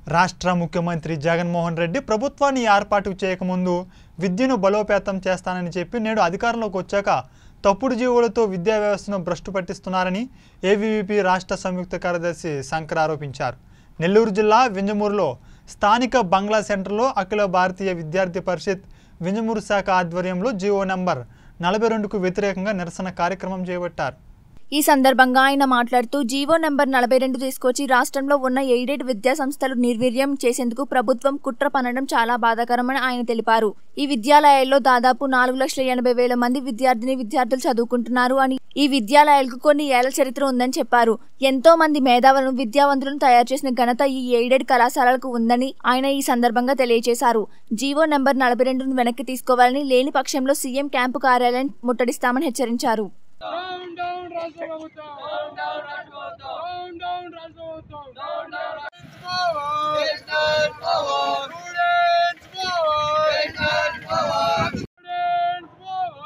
రాష్ట్ర ముఖ్యమంత్రి జగన్మోహన్ రెడ్డి ప్రభుత్వాన్ని ఏర్పాటు చేయకముందు విద్యను బలోపేతం చేస్తానని చెప్పి నేడు అధికారంలోకి వచ్చాక తప్పుడు జీవులతో విద్యా వ్యవస్థను భ్రష్టు పట్టిస్తున్నారని ఏవీవీపీ రాష్ట్ర సంయుక్త కార్యదర్శి శంకర్ ఆరోపించారు నెల్లూరు జిల్లా వింజమూరులో స్థానిక బంగ్లా సెంటర్లో అఖిల భారతీయ విద్యార్థి పరిషత్ వింజమూరు శాఖ ఆధ్వర్యంలో జీవో నంబర్ నలభై రెండుకు వ్యతిరేకంగా నిరసన కార్యక్రమం చేపట్టారు ఈ సందర్భంగా ఆయన మాట్లాడుతూ జీవో నెంబర్ నలభై రెండు తీసుకొచ్చి రాష్ట్రంలో ఉన్న ఎయిడెడ్ విద్యా సంస్థలు నిర్వీర్యం చేసేందుకు ప్రభుత్వం కుట్ర పనడం చాలా బాధాకరమని ఆయన తెలిపారు ఈ విద్యాలయాల్లో దాదాపు నాలుగు లక్షల ఎనభై వేల మంది విద్యార్థిని విద్యార్థులు చదువుకుంటున్నారు అని ఈ విద్యాలయాలకు కొన్ని ఏళ్ల చరిత్ర ఉందని చెప్పారు ఎంతో మంది మేధావులను విద్యావంతులను తయారు చేసిన ఘనత ఈ ఎయిడెడ్ కళాశాలలకు ఉందని ఆయన ఈ సందర్భంగా తెలియజేశారు జీవో నెంబర్ నలభై రెండును వెనక్కి తీసుకోవాలని లేని పక్షంలో సీఎం క్యాంపు కార్యాలయం ముట్టడిస్తామని హెచ్చరించారు డౌన్ డౌన్ రాష్ట్ర ప్రభుత్వం డౌన్ డౌన్ రాష్ట్ర ప్రభుత్వం డౌన్ డౌన్ రాష్ట్ర ప్రభుత్వం down down students power students power students power students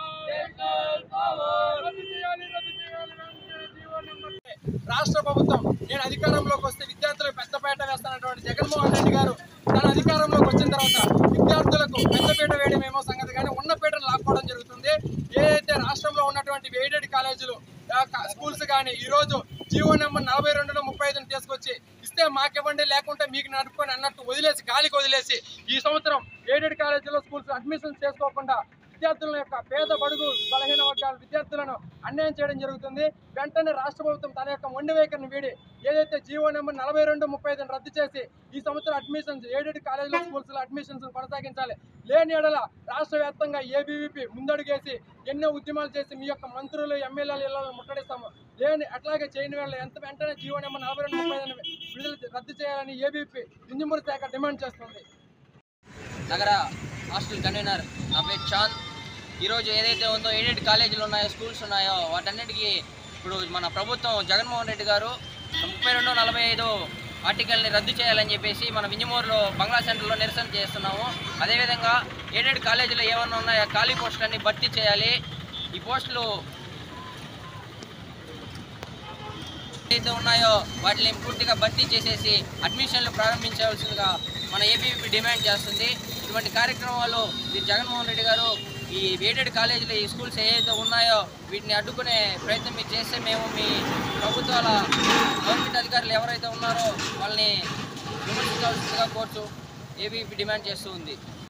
power రద్దు చేయాలి రద్దు చేయాలి వెంటనే జీవో నెంబర్ రాష్ట్ర ప్రభుత్వం నేను అధికారంలోకి వస్తే విద్యార్థులకు పెద్దపేట వేస్తానటువంటి జగన్మోహన్ రెడ్డి గారు తన అధికారంలోకి వచ్చిన తర్వాత విద్యార్థులకు పెద్దపేట వేయడం ఏమో సంగతి కానీ ఉన్న పీటను లాక్కోవడం జరుగుతుంది ఏదైతే రాష్ట్రంలో ఉన్నటువంటి ఎయిడెడ్ కాలేజీలు ఆ, క- స్కూల్స్ కానీ ఈ రోజు జీవో నెంబర్ నలభై రెండులో ముప్పై ఐదును తీసుకొచ్చి ఇస్తే మాకివ్వండి లేకుంటే మీకు నడుపుకొని అన్నట్టు వదిలేసి గాలికి వదిలేసి ఈ సంవత్సరం ఎయిడెడ్ కాలేజీలో స్కూల్స్ అడ్మిషన్స్ చేసుకోకుండా విద్యార్థుల యొక్క పేద బడుగు బలహీన వర్గాల విద్యార్థులను అన్యాయం చేయడం జరుగుతుంది వెంటనే రాష్ట్ర ప్రభుత్వం తన యొక్క మొండి వైఖరిని వీడి ఏదైతే జీవో నెంబర్ నలభై రెండు ముప్పై ఐదును రద్దు చేసి ఈ సంవత్సరం అడ్మిషన్స్ ఎయిడెడ్ కాలేజీలో స్కూల్స్ లో అడ్మిషన్స్ కొనసాగించాలి లేని ఎడల రాష్ట్ర వ్యాప్తంగా ఏబీవీపీ ముందడుగేసి ఎన్నో ఉద్యమాలు చేసి మీ యొక్క మంత్రులు ఎమ్మెల్యేలు ఇళ్లను ముట్టడిస్తాము లేని అట్లాగే చేయని వేళ ఎంత వెంటనే జీవో నెంబర్ నలభై రెండు ముప్పై ఐదును విడుదల రద్దు చేయాలని ఏబీవీ ఇంజమూరు శాఖ డిమాండ్ చేస్తుంది నగర హాస్టల్ కన్వీనర్ నా పేరు చాంద్ ఈరోజు ఏదైతే ఉందో ఎయిడెడ్ కాలేజీలు ఉన్నాయో స్కూల్స్ ఉన్నాయో వాటన్నిటికీ ఇప్పుడు మన ప్రభుత్వం జగన్మోహన్ రెడ్డి గారు ముప్పై రెండు నలభై ఐదు ఆర్టికల్ని రద్దు చేయాలని చెప్పేసి మన వింజమూరులో బంగ్లా సెంటర్లో నిరసన చేస్తున్నాము అదేవిధంగా ఎయిడెడ్ కాలేజీలో ఏమన్నా ఉన్నాయో ఆ ఖాళీ పోస్టులన్నీ భర్తీ చేయాలి ఈ పోస్టులు ఏదైతే ఉన్నాయో వాటిని పూర్తిగా భర్తీ చేసేసి అడ్మిషన్లు ప్రారంభించవలసిందిగా మన ఏబీవీపీ డిమాండ్ చేస్తుంది ఇటువంటి కార్యక్రమాలు ఈ జగన్మోహన్ రెడ్డి గారు ఈ ఎయిడెడ్ కాలేజీలు ఈ స్కూల్స్ ఏవైతే ఉన్నాయో వీటిని అడ్డుకునే ప్రయత్నం మీరు చేస్తే మేము మీ ప్రభుత్వాల గవర్నమెంట్ అధికారులు ఎవరైతే ఉన్నారో వాళ్ళని విమర్శించవలసిందిగా కోరుతూ ఏబీవీపీ డిమాండ్ చేస్తూ ఉంది